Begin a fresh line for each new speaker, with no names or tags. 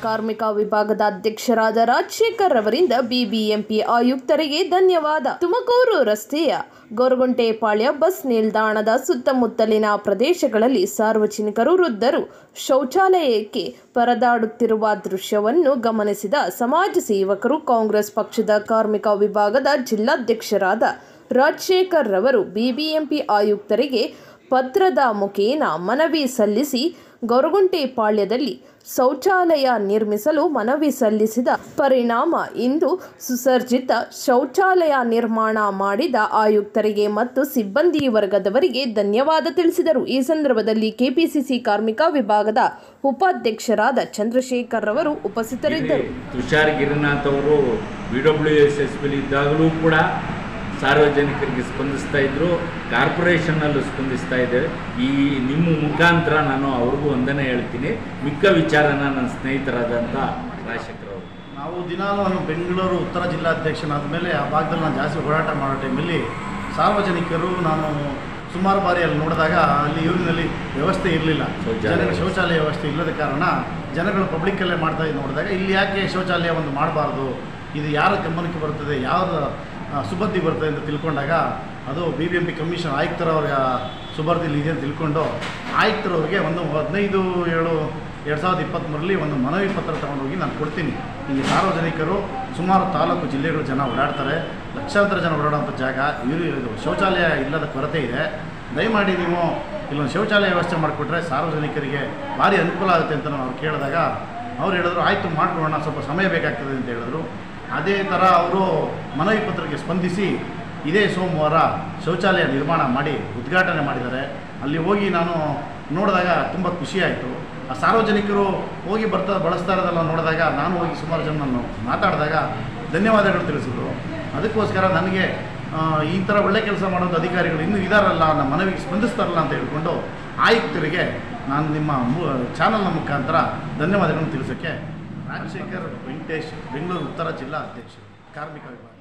ಕಾರ್ಮಿಕ ವಿಭಾಗದ ಅಧ್ಯಕ್ಷರಾದ ರಾಜಶೇಖರ್ ಅವರಿಂದ ಬಿಬಿಎಂಪಿ ಆಯುಕ್ತರಿಗೆ ಧನ್ಯವಾದ ತುಮಕೂರು ರಸ್ತೆಯ ಗೊರಗುಂಟೆಪಾಳ್ಯ ಬಸ್ ನಿಲ್ದಾಣದ ಸುತ್ತಮುತ್ತಲಿನ ಪ್ರದೇಶಗಳಲ್ಲಿ ಸಾರ್ವಜನಿಕರು ವೃದ್ಧರು ಶೌಚಾಲಯಕ್ಕೆ ಪರದಾಡುತ್ತಿರುವ ದೃಶ್ಯವನ್ನು ಗಮನಿಸಿದ ಸಮಾಜ ಸೇವಕರು ಕಾಂಗ್ರೆಸ್ ಪಕ್ಷದ ಕಾರ್ಮಿಕ ವಿಭಾಗದ ಜಿಲ್ಲಾಧ್ಯಕ್ಷರಾದ ರಾಜಶೇಖರ್ ರವರು ಬಿಬಿಎಂಪಿ ಆಯುಕ್ತರಿಗೆ ಪತ್ರದ ಮುಖೇನ ಮನವಿ ಸಲ್ಲಿಸಿ ಗೊರಗುಂಟೆಪಾಳ್ಯದಲ್ಲಿ ಶೌಚಾಲಯ ನಿರ್ಮಿಸಲು ಮನವಿ ಸಲ್ಲಿಸಿದ ಪರಿಣಾಮ ಇಂದು ಸುಸರ್ಜಿತ ಶೌಚಾಲಯ ನಿರ್ಮಾಣ ಮಾಡಿದ ಆಯುಕ್ತರಿಗೆ ಮತ್ತು ಸಿಬ್ಬಂದಿ ವರ್ಗದವರಿಗೆ ಧನ್ಯವಾದ ತಿಳಿಸಿದರು ಈ ಸಂದರ್ಭದಲ್ಲಿ ಕೆಪಿಸಿಸಿ ಕಾರ್ಮಿಕ ವಿಭಾಗದ ಉಪಾಧ್ಯಕ್ಷರಾದ ಚಂದ್ರಶೇಖರ್ ರವರು ಉಪಸ್ಥಿತರಿದ್ದರು
ತುಷಾರ್ ಗಿರಿನಾಥ್ ಅವರು ಬಿ ಡಬ್ಲ್ಯೂ ಎಸ್ ಎಸ್ ಬಿಲಿ ಇದ್ದಾಗಲೂ ಕೂಡ ಸಾರ್ವಜನಿಕರಿಗೆ ಸ್ಪಂದಿಸ್ತಾ ಇದ್ರು ಕಾರ್ಪೊರೇಷನ್ನಲ್ಲೂ ಸ್ಪಂದಿಸ್ತಾ ಇದ್ದೇವೆ ಈ ನಿಮ್ಮ ಮುಖಾಂತರ ನಾನು ಅವ್ರಿಗೂ ಒಂದನೇ ಹೇಳ್ತೀನಿ ಮಿಕ್ಕ ವಿಚಾರನ ನನ್ನ ಸ್ನೇಹಿತರಾದಂಥ ರಾಜಶೇಖರ್ ಅವರು
ನಾವು ದಿನಾಲೂ ನಾನು ಬೆಂಗಳೂರು ಉತ್ತರ ಜಿಲ್ಲಾಧ್ಯಕ್ಷನಾದ ಮೇಲೆ ಆ ಭಾಗದಲ್ಲಿ ನಾನು ಜಾಸ್ತಿ ಓಡಾಟ ಮಾಡೋ ಟೈಮಲ್ಲಿ ಸಾರ್ವಜನಿಕರು ನಾನು ಸುಮಾರು ಬಾರಿ ಅಲ್ಲಿ ನೋಡಿದಾಗ ಅಲ್ಲಿ ಯೂರಿನಲ್ಲಿ ವ್ಯವಸ್ಥೆ ಇರಲಿಲ್ಲ
ಶೌಚಾಲಯ
ಜನಗಳ ಶೌಚಾಲಯ ವ್ಯವಸ್ಥೆ ಇಲ್ಲದ ಕಾರಣ ಜನಗಳು ಪಬ್ಲಿಕ್ಕಲ್ಲೇ ಮಾಡ್ತಾ ಇದ್ದು ನೋಡಿದಾಗ ಇಲ್ಲಿ ಯಾಕೆ ಶೌಚಾಲಯ ಒಂದು ಮಾಡಬಾರ್ದು ಇದು ಯಾರ ಗಮನಕ್ಕೆ ಬರ್ತದೆ ಯಾವ್ದು ಆ, ಸುಬದ್ದಿ ಬರ್ತದೆ ಅಂತ ತಿಳ್ಕೊಂಡಾಗ ಅದು B B M P commission ಆಯುಕ್ತರವ್ರ ಸುಬರ್ದಿಲಿ ಇದೆ ಅಂತ ತಿಳ್ಕೊಂಡು ಆಯುಕ್ತರವ್ರಿಗೆ ಒಂದು ಹದಿನೈದು ಏಳು ಎರಡು ಸಾವಿರದ ಇಪ್ಪತ್ತ್ಮೂರರಲ್ಲಿ ಒಂದು ಮನವಿ ಪತ್ರ ತಗೊಂಡೋಗಿ ನಾನು ಕೊಡ್ತೀನಿ ಇಲ್ಲಿ ಸಾರ್ವಜನಿಕರು ಸುಮಾರು ತಾಲೂಕು ಜಿಲ್ಲೆಗಳು ಜನ ಓಡಾಡ್ತಾರೆ ಲಕ್ಷಾಂತರ ಜನ ಓಡಾಡುವಂಥ ಜಾಗ ಇವರು ಇದು ಶೌಚಾಲಯ ಇಲ್ಲದ ಕೊರತೆ ಇದೆ ದಯಮಾಡಿ ನೀವು ಇಲ್ಲೊಂದು ಶೌಚಾಲಯ ವ್ಯವಸ್ಥೆ ಮಾಡಿಕೊಟ್ರೆ ಸಾರ್ವಜನಿಕರಿಗೆ ಭಾರಿ ಅನುಕೂಲ ಆಗುತ್ತೆ ಅಂತ ನಾವು ಕೇಳಿದಾಗ ಅವ್ರು ಹೇಳಿದ್ರು ಆಯಿತು ಮಾಡ್ಕೊಳ್ಳೋಣ ಸ್ವಲ್ಪ ಸಮಯ ಬೇಕಾಗ್ತದೆ ಅಂತ ಹೇಳಿದ್ರು ಅದೇ ಥರ ಅವರು ಮನವಿ ಪತ್ರಕ್ಕೆ ಸ್ಪಂದಿಸಿ ಇದೇ ಸೋಮವಾರ ಶೌಚಾಲಯ ನಿರ್ಮಾಣ ಮಾಡಿ ಉದ್ಘಾಟನೆ ಮಾಡಿದ್ದಾರೆ ಅಲ್ಲಿ ಹೋಗಿ ನಾನು ನೋಡಿದಾಗ ತುಂಬ ಖುಷಿಯಾಯಿತು ಆ ಸಾರ್ವಜನಿಕರು ಹೋಗಿ ಬರ್ತಾ ಬಳಸ್ತಾ ಇರೋದೆಲ್ಲ ನೋಡಿದಾಗ ನಾನು ಹೋಗಿ ಸುಮಾರು ಜನ ನಾನು ಮಾತಾಡಿದಾಗ ಧನ್ಯವಾದಗಳು ತಿಳಿಸಿದ್ರು ಅದಕ್ಕೋಸ್ಕರ ನನಗೆ ಆ, ಈ ಥರ ಒಳ್ಳೆ ಕೆಲಸ ಮಾಡೋದು ಅಧಿಕಾರಿಗಳು ಇನ್ನೂ ಇದಾರಲ್ಲ ನಮ್ಮ ಮನವಿಗೆ ಸ್ಪಂದಿಸ್ತಾರಲ್ಲ ಅಂತ ಹೇಳ್ಕೊಂಡು ಆಯುಕ್ತರಿಗೆ ನಾನು ನಿಮ್ಮ ಚಾನಲ್ನ ಮುಖಾಂತರ ಧನ್ಯವಾದಗಳನ್ನು ತಿಳಿಸೋಕ್ಕೆ ರಾಜಶೇಖರ್ ವೆಂಕಟೇಶ್ ಬೆಂಗಳೂರು ಉತ್ತರ ಜಿಲ್ಲಾ ಅಧ್ಯಕ್ಷರು ಕಾರ್ಮಿಕ ವಿಭಾಗ